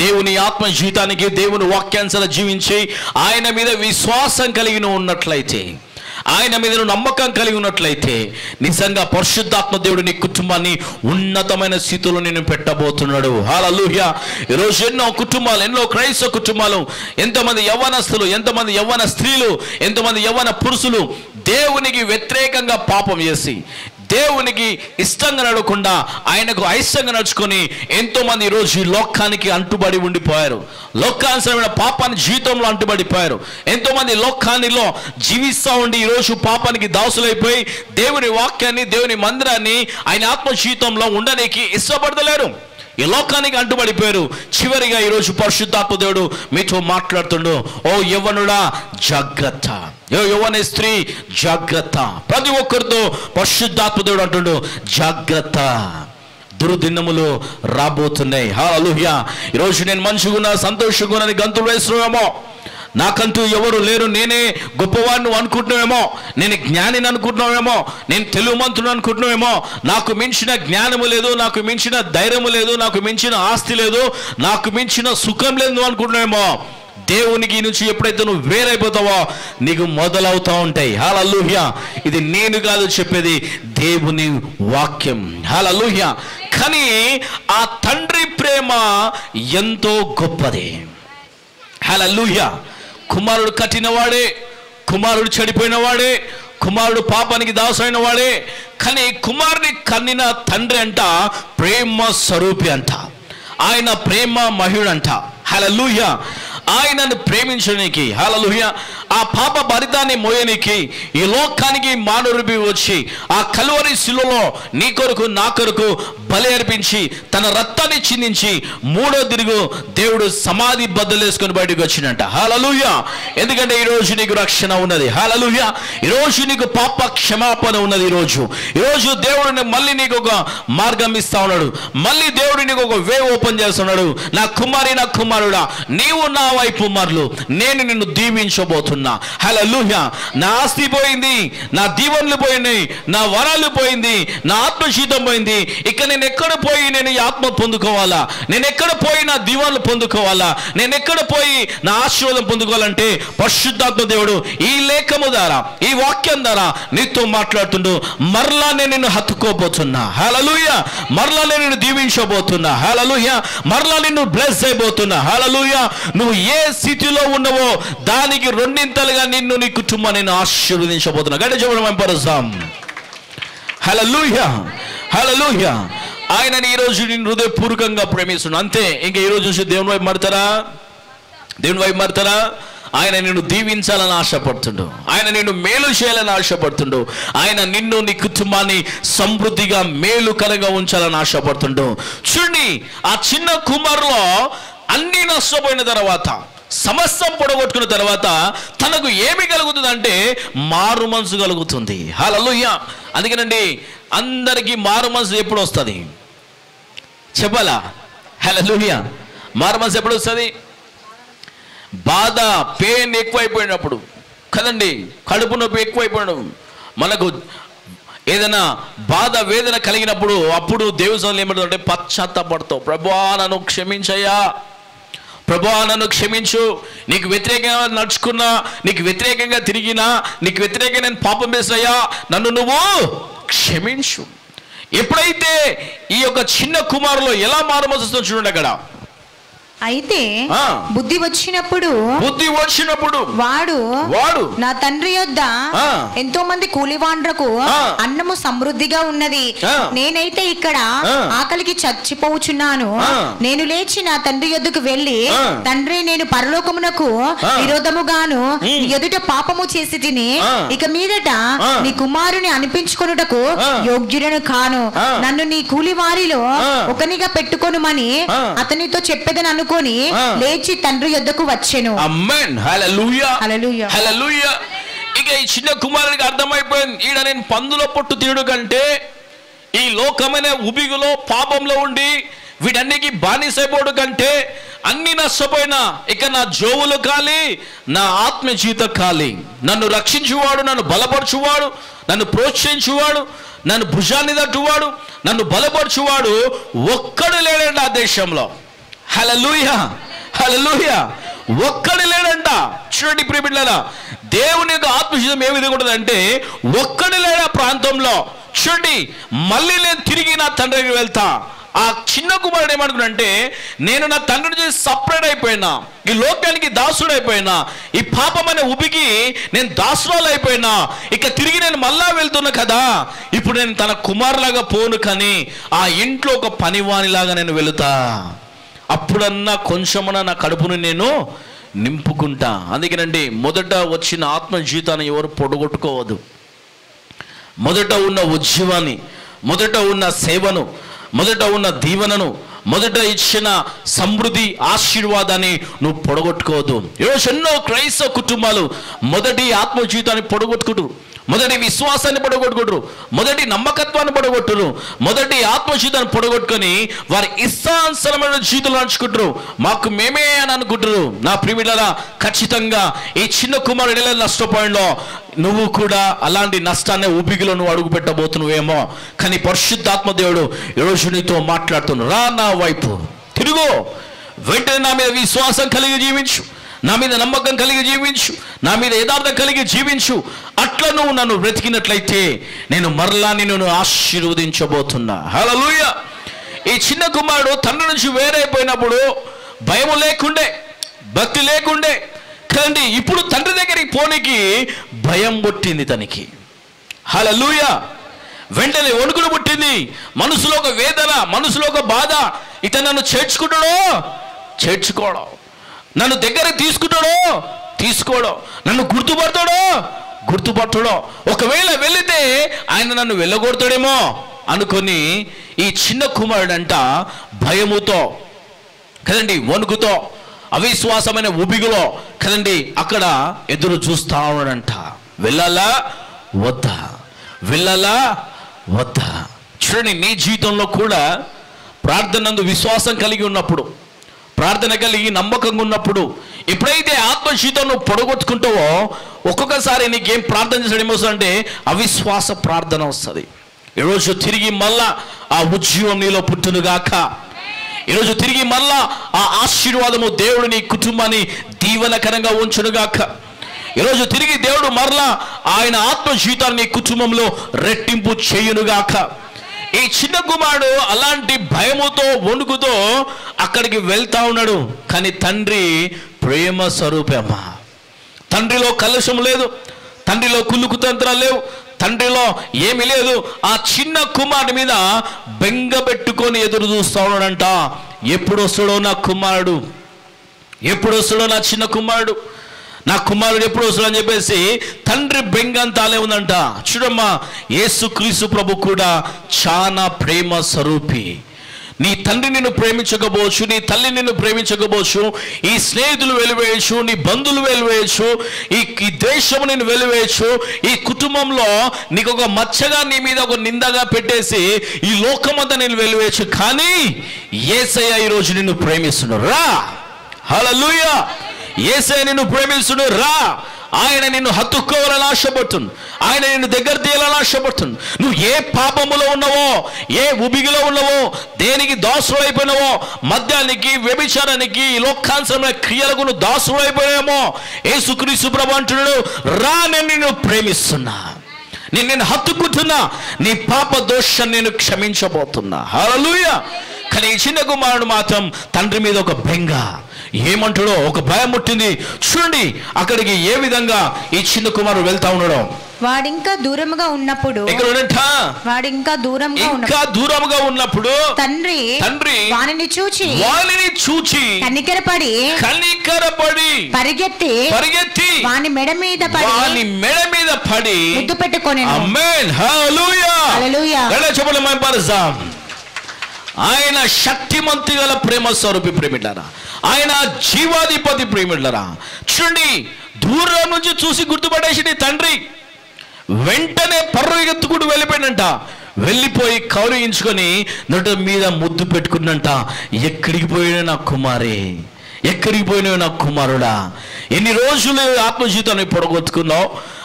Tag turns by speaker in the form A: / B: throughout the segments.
A: దేవుని ఆత్మ జీవితానికి దేవుని వాక్యాంశాలు జీవించి ఆయన మీద విశ్వాసం కలిగి ఉన్నట్లయితే ఆయన మీద నువ్వు నమ్మకం కలిగి ఉన్నట్లయితే నిజంగా పరిశుద్ధాత్మ దేవుడు నీ కుటుంబాన్ని ఉన్నతమైన స్థితిలో నేను పెట్టబోతున్నాడు హాలూహ్య ఈరోజు ఎన్నో కుటుంబాలు ఎన్నో క్రైస్తవ కుటుంబాలు ఎంతమంది యవ్వనస్తులు ఎంతమంది యవ్వన స్త్రీలు ఎంతమంది యవ్వన పురుషులు దేవునికి వ్యతిరేకంగా పాపం చేసి దేవునికి ఇష్టంగా నడవకుండా ఆయనకు అయిష్టంగా నడుచుకొని ఎంతో మంది ఈరోజు ఈ లోకానికి అంటుబడి ఉండిపోయారు లోకానుసరమైన పాపాన్ని జీవితంలో అంటుబడిపోయారు ఎంతో మంది లోకానిలో జీవిస్తూ ఉండి ఈరోజు పాపానికి దాసులైపోయి దేవుని వాక్యాన్ని దేవుని మందిరాన్ని ఆయన ఆత్మ జీవితంలో ఉండడానికి ఇష్టపడతలేరు ఈ లోకానికి అంటుబడిపోయారు చివరిగా ఈరోజు పరిశుద్ధాత్మ దేవుడు మీతో మాట్లాడుతుండు ఓ యవ్వనుడా జాగ్రత్త ఓ యవ్వన స్త్రీ జాగ్రత్త ప్రతి ఒక్కరితో పరిశుద్ధాత్మ దేవుడు అంటుండు జాగ్రత్త దుర్దినములు రాబోతున్నాయి హాలూహ్య ఈరోజు నేను మంచిగున్నా సంతోషంగా ఉన్నాను గంతులు వేస్తున్నామో నాకంటూ ఎవరు లేరు నేనే గొప్పవాడిని నువ్వు అనుకుంటున్నావేమో నేను జ్ఞానిని అనుకుంటున్నావేమో నేను తెలుగుమంతుడు అనుకుంటున్నావేమో నాకు మించిన జ్ఞానము లేదు నాకు మించిన ధైర్యము లేదు నాకు మించిన ఆస్తి లేదు నాకు మించిన సుఖం లేదు నువ్వు అనుకుంటున్నావేమో దేవునికి నుంచి ఎప్పుడైతే నువ్వు వేరైపోతావో నీకు మొదలవుతా ఉంటాయి హాలూహ్య ఇది నేను కాదు చెప్పేది దేవుని వాక్యం హాలూహ్య కానీ ఆ తండ్రి ప్రేమ ఎంతో గొప్పది హలలుహ్య కుమారుడు కట్టినవాడే కుమారుడు చెడిపోయినవాడే కుమారుడు పాపానికి దాసైన వాడే కానీ కుమారుని కన్నిన తండ్రి అంట ప్రేమ స్వరూపి అంట ఆయన ప్రేమ మహిళంట హలలుహ్య ఆయనను ప్రేమించడానికి హలలుహ్య ఆ పాప భరితాన్ని మోయనికి ఈ లోకానికి మానవుడిపి వచ్చి ఆ కలువరి శిలువలో నీ కొరకు నా కొరకు బలి అర్పించి తన రక్తాన్ని చిందించి మూడో తిరుగు దేవుడు సమాధి బద్దలేసుకొని బయటకు వచ్చినట్ట హలలుహ్య ఎందుకంటే ఈరోజు నీకు రక్షణ ఉన్నది హలలుహ్య ఈరోజు నీకు పాప క్షమాపణ ఉన్నది ఈరోజు ఈరోజు దేవుడు మళ్ళీ నీకు ఒక మార్గం ఇస్తా ఉన్నాడు మళ్ళీ దేవుడు నీకు ఒక వే ఓపెన్ చేస్తున్నాడు నా కుమారి నా కుమారుడా నీవు నా వైపు మరలు నేను నిన్ను దీవించబోతున్నా హలలుహ్య నా ఆస్తి పోయింది నా దీవెనలు పోయినాయి నా వరాలు పోయింది నా ఆత్మశీతం పోయింది ఇక నేను ఎక్కడ పోయి నేను ఈ ఆత్మ పొందుకోవాలా నేను ఎక్కడ పోయి నా దీవెనలు పొందుకోవాలా నేను ఎక్కడ పోయి నా ఆశీర్వాదం పొందుకోవాలంటే పరిశుద్ధాత్మ దేవుడు ఈ లేఖము ద్వారా ఈ వాక్యం ద్వారా నీతో మాట్లాడుతుండు మరలా నేను నిన్ను హత్తుకోబోతున్నా హలలుయ మరలా నేను నిన్ను దీవించబోతున్నా హలలుయ మరలా నిన్ను బ్లెస్ అయిపోతున్నా హలలుయ నువ్వు ఏ స్థితిలో ఉన్నావో దానికి రెండింతలుగా నిన్ను నీ కుటుంబాన్ని నేను ఆశీర్వదించబోతున్నా గడ్డ చెప్పడం వెంపరుస్తాం హలలుయ హలలుయ ఆయనని ఈరోజు నేను హృదయపూర్వకంగా ప్రేమిస్తున్నాను అంతే ఇంకా ఈరోజు చూసి దేవుని వైపు మారుతారా దేవుని వైపు మారుతారా ఆయన నిన్ను దీవించాలని ఆశపడుతుండు ఆయన నిన్ను మేలు చేయాలని ఆశపడుతుండు ఆయన నిన్ను నీ కుటుంబాన్ని సమృద్ధిగా మేలు కలగా ఉంచాలని ఆశపడుతుండు చూడండి ఆ చిన్న కుమారులో అన్ని నష్టపోయిన తర్వాత సమస్తం పొడగొట్టుకున్న తర్వాత తనకు ఏమి కలుగుతుందంటే మారు మనసు కలుగుతుంది హలలుయ్య అందుకేనండి అందరికీ మారు మనసు ఎప్పుడు వస్తుంది చెప్పాలా హలలుయ్య మారు మనసు ఎప్పుడు వస్తుంది బాధ పెయిన్ ఎక్కువైపోయినప్పుడు కదండి కడుపు నొప్పి ఎక్కువైపోయినప్పుడు మనకు ఏదైనా బాధ వేదన కలిగినప్పుడు అప్పుడు దేవుని ఏమంటుందంటే పశ్చాత్తపడతావు ప్రభా నన్ను క్షమించయ్యా ప్రభా నన్ను క్షమించు నీకు వ్యతిరేకంగా నడుచుకున్నా నీకు వ్యతిరేకంగా తిరిగినా నీకు వ్యతిరేకంగా నేను పాపం చేసినయ్యా నన్ను నువ్వు క్షమించు ఎప్పుడైతే ఈ యొక్క చిన్న కుమారులో ఎలా మారుమోస్తుందో చూడండి అక్కడ
B: అయితే
A: ఆ.
B: బుద్ధి వచ్చినప్పుడు
A: బుద్ధి వచ్చినప్పుడు
B: వాడు
A: వాడు
B: నా తండ్రి యొద్ద
A: ఆ.
B: ఎంతో మంది కూలివాండ్రకు
A: ఆ.
B: అన్నము సమృద్ధిగా ఉన్నది
A: ఆ.
B: నేనైతే ఇక్కడ
A: ఆ.
B: ఆకలికి చచ్చిపోవచున్నాను
A: ఆ.
B: నేను లేచి నా తండ్రి యొద్దకు వెళ్ళి
A: ఆ.
B: తండ్రి నేను పరలోకమునకు
A: ఆ.
B: విరోధముగాను
A: ఉమ్.
B: నీ ఎదుట పాపము చేసి తిని
A: ఆ.
B: ఇక మీదట
A: ఆ.
B: నీ కుమారుని అనిపించుకొనుటకు
A: ఆ.
B: యోగ్యుడను కాను
A: ఆ.
B: నన్ను నీ కూలి వారిలో
A: ఆ.
B: ఒకనిగా పెట్టుకొనుమని
A: ఆ.
B: అతనితో చెప్పేదని అనుకొని
A: ఆ.
B: లేచి తండ్రి యొద్దకు వచ్చెను
A: అమ్మెన్ హల్లెలూయా
B: హల్లెలూయా.
A: హల్లెలూయా ఇక ఈ చిన్న కుమారుడికి అర్థమైపోయింది ఈడ నేను పందులో పొట్టు తినడు కంటే ఈ లోకమైన ఉబిగులో పాపంలో ఉండి వీటన్నికి బానిసైపోడు కంటే అన్ని నష్టపోయినా ఇక నా జోవులు కాలి నా ఆత్మ జీత కాలి నన్ను రక్షించువాడు నన్ను బలపరచువాడు నన్ను ప్రోత్సహించువాడు నన్ను భుజాన్ని తట్టువాడు నన్ను బలపరచువాడు ఒక్కడు లేడండి ఆ దేశంలో హలలుయ హలలుయ ఒక్కడు లేడంట చూడండి ప్రియబిడ్డలారా దేవుని యొక్క ఆత్మశీతం ఏ విధంగా ఉంటుందంటే ఒక్కడు లేడా ప్రాంతంలో చూడండి మళ్ళీ నేను తిరిగి నా తండ్రి దగ్గరికి వెళ్తా ఆ చిన్న కుమారుడు ఏమనుకున్నాడంటే నేను నా తండ్రి నుంచి సపరేట్ అయిపోయినా ఈ లోకానికి దాసుడు అయిపోయినా ఈ పాపమైన ఉబికి నేను దాసురాలు అయిపోయినా ఇక తిరిగి నేను మళ్ళా వెళ్తున్నా కదా ఇప్పుడు నేను తన కుమారులాగా పోను కానీ ఆ ఇంట్లో ఒక పనివానిలాగా నేను వెళుతా అప్పుడన్నా కొంచెమన్నా నా కడుపును నేను నింపుకుంటా అందుకేనండి మొదట వచ్చిన ఆత్మ జీవితాన్ని ఎవరు పొడగొట్టుకోవద్దు మొదట ఉన్న ఉద్యమాన్ని మొదట ఉన్న సేవను మొదట ఉన్న దీవెనను మొదట ఇచ్చిన సమృద్ధి ఆశీర్వాదాన్ని నువ్వు పొడగొట్టుకోవద్దు ఈరోజు ఎన్నో క్రైస్తవ కుటుంబాలు మొదటి ఆత్మ జీవితాన్ని పొడగొట్టుకుంటారు మొదటి విశ్వాసాన్ని పొడగొట్టుకుంటారు మొదటి నమ్మకత్వాన్ని పొడగొట్టురు మొదటి ఆత్మ జీవితాన్ని పొడగొట్టుకొని వారి ఇష్టానుసరమైన జీవితం నడుచుకుంటారు మాకు మేమే అని అనుకుంటారు నా ప్రిమిడరా ఖచ్చితంగా ఈ చిన్న కుమారుడు ఎలా నష్టపోయిందో నువ్వు కూడా అలాంటి నష్టాన్ని ఊపిగిలో నువ్వు అడుగు పెట్టబోతున్నావేమో కానీ పరిశుద్ధాత్మ దేవుడు ఈరోజు నీతో మాట్లాడుతున్నాడు రా నా వైపు తిరుగు వెంటనే నా మీద విశ్వాసం కలిగి జీవించు నా మీద నమ్మకం కలిగి జీవించు నా మీద యథార్థం కలిగి జీవించు అట్లా నువ్వు నన్ను బ్రతికినట్లయితే నేను మరలా నిన్ను ఆశీర్వదించబోతున్నా హల్లెలూయా ఈ చిన్న కుమారుడు తండ్రి నుంచి వేరైపోయినప్పుడు భయం లేకుండే భక్తి లేకుండే కదండి ఇప్పుడు తండ్రి దగ్గరికి పోనీకి భయం పుట్టింది తనకి హలలుయ వెంటనే వణుకుడు పుట్టింది మనసులో ఒక వేదన మనసులో ఒక బాధ ఇతను నన్ను చేర్చుకుంటాడో చేర్చుకోవడం నన్ను దగ్గరికి తీసుకుంటాడో తీసుకోవడం నన్ను గుర్తుపడతాడో గుర్తుపట్టడో ఒకవేళ వెళితే ఆయన నన్ను వెళ్ళగొడతాడేమో అనుకొని ఈ చిన్న కుమారుడంట భయముతో కదండి వణుకుతో అవిశ్వాసమైన ఉబిగులో కదండి అక్కడ ఎదురు చూస్తా ఉన్నాడంట వెళ్ళాలా వద్దా వెళ్ళాలా వద్దా చూడండి నీ జీవితంలో కూడా ప్రార్థనందు విశ్వాసం కలిగి ఉన్నప్పుడు ప్రార్థన కలిగి నమ్మకంగా ఉన్నప్పుడు ఎప్పుడైతే ఆత్మ జీవితం నువ్వు పొడగొట్టుకుంటావో ఒక్కొక్కసారి నీకేం ప్రార్థన చేసడం ఏమొస్తుందంటే అవిశ్వాస ప్రార్థన వస్తుంది ఈరోజు తిరిగి మళ్ళా ఆ ఉద్యోగం నీలో పుట్టునుగాక ఈరోజు తిరిగి మళ్ళా ఆ ఆశీర్వాదము దేవుడు నీ కుటుంబాన్ని దీవెనకరంగా ఉంచునుగాక ఈరోజు తిరిగి దేవుడు మరలా ఆయన ఆత్మ జీవితాన్ని నీ కుటుంబంలో రెట్టింపు చేయునుగాక ఈ చిన్న కుమారుడు అలాంటి భయముతో వణుకుతో అక్కడికి వెళ్తా ఉన్నాడు కానీ తండ్రి ప్రేమ స్వరూపమా తండ్రిలో కలుషం లేదు తండ్రిలో కులుకు తంత్రాలు లేవు తండ్రిలో ఏమీ లేదు ఆ చిన్న కుమారుడి మీద బెంగ పెట్టుకొని ఎదురు చూస్తా ఉన్నాడంట ఎప్పుడు వస్తాడో నా కుమారుడు ఎప్పుడు వస్తాడో నా చిన్న కుమారుడు నా కుమారుడు ఎప్పుడు వస్తాడు అని చెప్పేసి తండ్రి బెంగంతాలే ఉందంట చూడమ్మా యేసు క్రీస్తు ప్రభు కూడా చాలా ప్రేమ స్వరూపి నీ తండ్రి నిన్ను ప్రేమించకపోవచ్చు నీ తల్లి నిన్ను ప్రేమించకపోవచ్చు ఈ స్నేహితులు వెలివేయచ్చు నీ బంధువులు వెలివేయచ్చు ఈ ఈ దేశము నేను వెలివేయచ్చు ఈ కుటుంబంలో నీకు ఒక మచ్చగా నీ మీద ఒక నిందగా పెట్టేసి ఈ లోకమంతా నేను వెలివేయచ్చు కానీ ఏసయ్య ఈరోజు నిన్ను ప్రేమిస్తున్నాడు రా హల్లెలూయా ఏసయ్య నిన్ను ప్రేమిస్తున్నాడు రా ఆయన నిన్ను హత్తుకోవాలని ఆశపడుతుంది ఆయన నిన్ను దగ్గర తీయాలని ఆశపడుతుంది నువ్వు ఏ పాపములో ఉన్నావో ఏ ఉబిగిలో ఉన్నావో దేనికి దాసుడు అయిపోయినావో మద్యానికి వ్యభిచారానికి ఈ లోకాంశమైన క్రియలకు నువ్వు దాసుడు అయిపోయామో ఏ సుక్రీసు ప్రభు అంటున్నాడు రా నేను నిన్ను ప్రేమిస్తున్నా నేను నేను హత్తుకుంటున్నా నీ పాప దోషం నేను క్షమించబోతున్నా హల్లెలూయా కానీ ఈ చిన్న కుమారుడు మాత్రం తండ్రి మీద ఒక బెంగ ఏమంటాడో ఒక భయం పుట్టింది చూడండి అక్కడికి ఏ విధంగా ఈ చిన్న కుమారుడు వెళ్తా ఉన్నాడో
B: వాడింకా దూరముగా ఉన్నప్పుడు
A: ఇక్కడ ఉన్నట్ట
B: వాడింకా దూరంగా
A: ఇంకా
B: ఉన్నప్పుడు
A: దూరముగా ఉన్నప్పుడు
B: తండ్రి
A: తండ్రి
B: వానిని చూచి
A: వారిని చూచి
B: కనికెరపడి
A: కనికరపడి
B: పరిగెత్తి
A: పరిగెత్తి
B: వాని మెడ మీద పడి
A: వాని మెడ మీద పడి
B: ముద్దు పెట్టుకొని
A: అమ్మేన్ హల్లెలూయా
B: హల్లెలూయా.
A: గట్టిగా చెప్పండి మేము పరుస్తాం ఆయన శక్తిమంతి గల ప్రేమ స్వరూపి ప్రేమిళ్ళరా ఆయన జీవాధిపతి ప్రేమిళ్ళరా చూడండి దూరం నుంచి చూసి గుర్తుపడేసి నీ తండ్రి వెంటనే పర్రెత్తుకుడు వెళ్ళిపోయినంట వెళ్ళిపోయి కౌరయించుకొని నటు మీద ముద్దు పెట్టుకున్నంట ఎక్కడికి పోయినా నా కుమారే ఎక్కడికి పోయినా నా కుమారుడా ఎన్ని రోజులు ఆత్మజీవితాన్ని పొడగొట్టుకున్నావు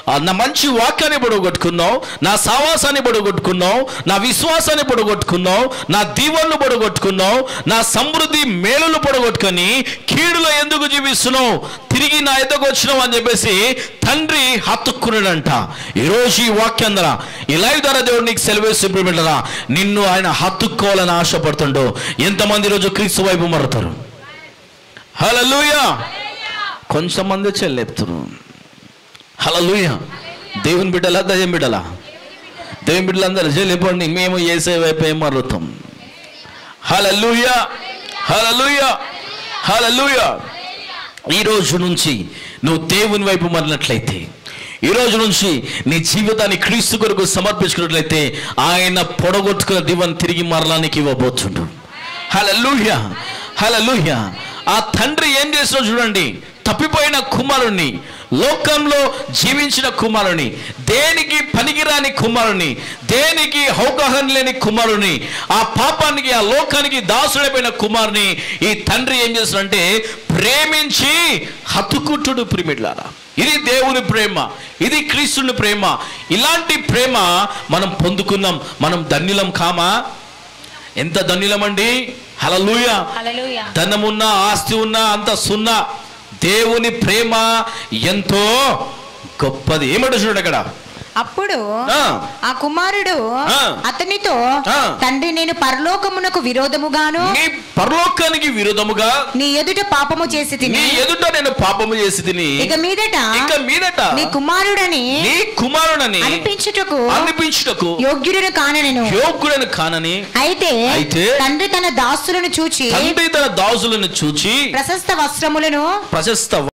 A: ఆ, నా మంచి వాక్యాన్ని పొడగొట్టుకున్నావు నా సావాసాన్ని పొడగొట్టుకున్నావు నా విశ్వాసాన్ని పొడగొట్టుకున్నావు నా దీవెనలు పొడగొట్టుకున్నావు నా సమృద్ధి మేలులు పొడగొట్టుకొని కీడులో ఎందుకు జీవిస్తున్నావు తిరిగి నా ఎద్దకు వచ్చినావు అని చెప్పేసి తండ్రి హత్తుక్కున్నాడంట ఈరోజు ఈ వాక్యం ద్వారా ఈ లైవ్ ద్వారా దేవుడు నీకు సెలవేసి బిడ్డరా నిన్ను ఆయన హత్తుక్కోవాలని ఆశపడుతుండో ఎంతమంది ఈరోజు క్రీస్తు వైపు మరుతారు హలలుయా కొంతమంది చెల్లెప్తురు హలలుయ దేవుని బిడ్డలా దయ్యం బిడ్డలా దేవుని బిడ్డలందరూ చెల్లిపోండి మేము ఏసే వైపు ఏం మరుతాం హలలుయ హలలుయ హలలుయ ఈ రోజు నుంచి నువ్వు దేవుని వైపు మరినట్లయితే ఈ రోజు నుంచి నీ జీవితాన్ని క్రీస్తు కొరకు సమర్పించుకున్నట్లయితే ఆయన పొడగొట్టుకున్న దివన్ తిరిగి మరలానికి ఇవ్వబోతుండు హలలుహ్య హలలుహ్య ఆ తండ్రి ఏం చేసినా చూడండి తప్పిపోయిన కుమారుణ్ణి లోకంలో జీవించిన కుమారుని దేనికి పనికిరాని కుమారుని దేనికి అవగాహన లేని కుమారుని ఆ పాపానికి ఆ లోకానికి దాసుడైపోయిన కుమారుని ఈ తండ్రి ఏం చేస్తాడంటే ప్రేమించి హతుకుట్టుడు ప్రిమిడ్లారా ఇది దేవుని ప్రేమ ఇది క్రీస్తుని ప్రేమ ఇలాంటి ప్రేమ మనం పొందుకున్నాం మనం ధన్యులం కామా ఎంత ధన్యులమండి హలలుయ
B: హల్లెలూయా
A: ధనమున్నా ఆస్తి ఉన్నా అంత సున్నా దేవుని ప్రేమ ఎంతో గొప్పది ఏమంటే చూడండి అక్కడ
B: అప్పుడు
A: ఆ.
B: ఆ కుమారుడు
A: ఆ.
B: అతనితో
A: ఆ.
B: తండ్రి నేను పరలోకమునకు విరోధముగాను
A: నీ పరలోకానికి విరుద్ధముగా
B: నీ ఎదుట పాపము చేసి
A: నీ
B: తిని
A: ఎదుట నేను పాపము చేసి తిని
B: ఇక మీదట
A: ఇక మీదట
B: నీ కుమారుడని
A: నీ కుమారుడని
B: అనిపించుటకు
A: అనిపించుటకు
B: యోగ్యుడను కాననెను
A: యోగ్యుడని కానని
B: అయితే
A: అయితే
B: తండ్రి తన దాసులను చూచి
A: తండ్రి తన దాసులను చూచి
B: ప్రశస్త వస్త్రములను
A: ప్రశస్త